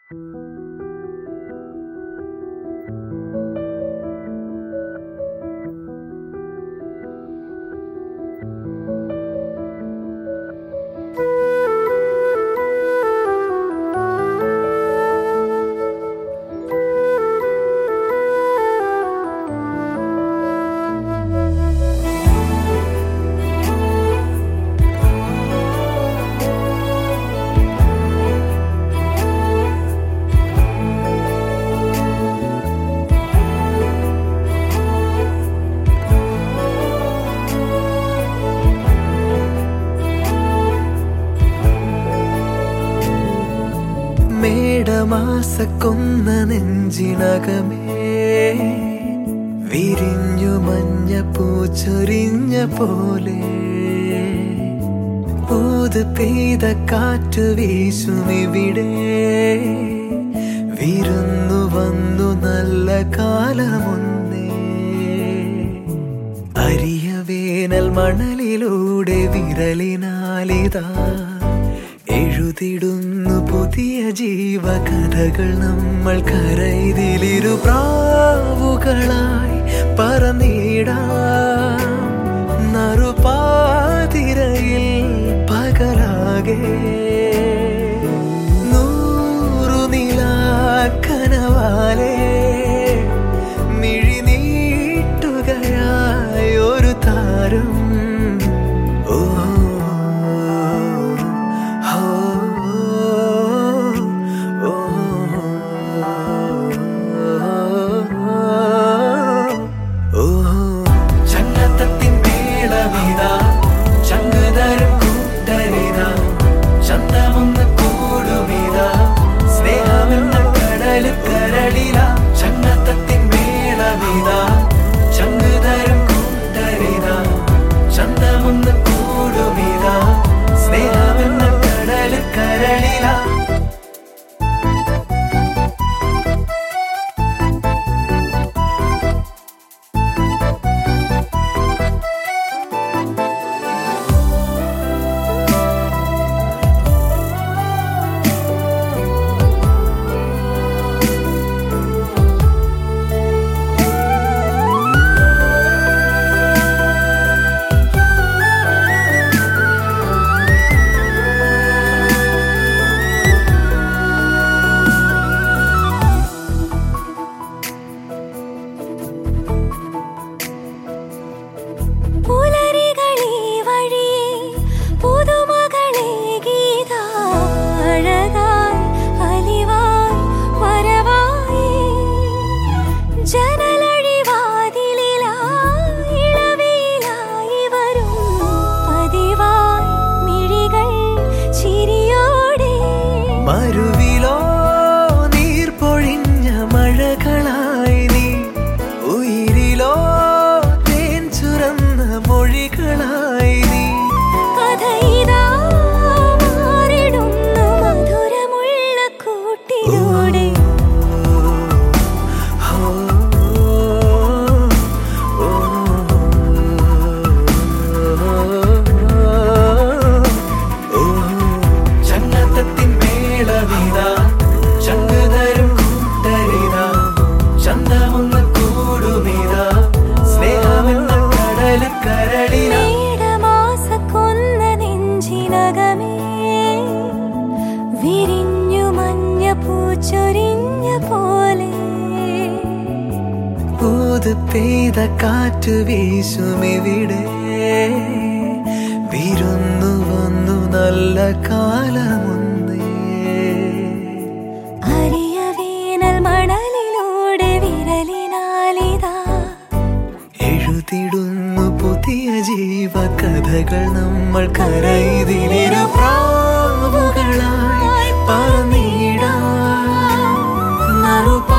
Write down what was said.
മേടമാസക്കൊന്ന നെഞ്ചിനകമേ വിരിഞ്ഞു മഞ്ഞ പൂച്ചൊരിഞ്ഞ പോലെ ഊത് പെയ്ത കാറ്റ് വീശുമിവിടെ വിരുന്നു വന്നു നല്ല കാലമൊന്നേ അരിയ വേനൽ മണലിലൂടെ വിരലിനാലിതാ എഴുതിടുന്നു പുതിയ ജീവകഥകൾ നമ്മൾ കരയിതിലിരു പ്രാവുകളായി പറന്നിടാം നറുപാതിരയിൽ പകലാകെ നൂറു നിലാക്കനവാലേ മിഴിനീട്ടുകയായി ഒരു താരം ഓ ഹോ, ഓ, ഓ. ചങ്ങത്തത്തിൻ മേളമിതാ ചങ്ങുതരും കൂട്ടരിതാ ചന്തമൊന്ന് കൂടുമിതാ സ്നേഹമെന്ന കടല് കരളില ചങ്ങത്തത്തിൻ മേളമിതാ ചങ്ങുതരും കൂട്ടരിതാ ചന്തമൊന്ന് കൂടുമിതാ സ്നേഹമെന്ന കടല് കരളില പുലരികളീ വഴിയേ പുതുമകളേ ഗീത അഴകായി അലിവായി വരവായി ജനലഴിവാതിലിലായി ഇളവിയിലായി വരും പതിവായി മിഴികൾ ചിരിയോടെ മരുവിലോ നീർ പൊഴിഞ്ഞ മഴകളായി നീ ഉയിരിലോ തേൻ ചുരന്ന മൊഴികളായി നീ കഥയിതാ മാറിടുന്നു മധുരമുള്ള കൂട്ടിലൂടെ ഹോ, ഓ, ഓ. ചങ്ങത്തത്തിൻ മേളവിതാ ചങ്ങുതരും കൂട്ടരിതാ ചന്തമൊന്ന് കൂടുമിതാ സ്നേഹമെന്ന കടല് കരളില മേടമാസക്കൊന്ന നെഞ്ചിനകമേ വിരിഞ്ഞു മഞ്ഞ പൂച്ചൊരിഞ്ഞ പോലെ ഊത് പെയ്ത കാറ്റ് വീശുമിവിടെ വിരുന്നു വന്നു നല്ല കാലമൊന്നേ അരിയ വേനൽ മണലിലൂടെ വിരലിനാലിതാ എഴുതിടുന്നു പുതിയ ജീവകഥകൾ നമ്മൾ കരയിതിലിരു പ്രാവുകളായി പറന്നിടാം നറുപാ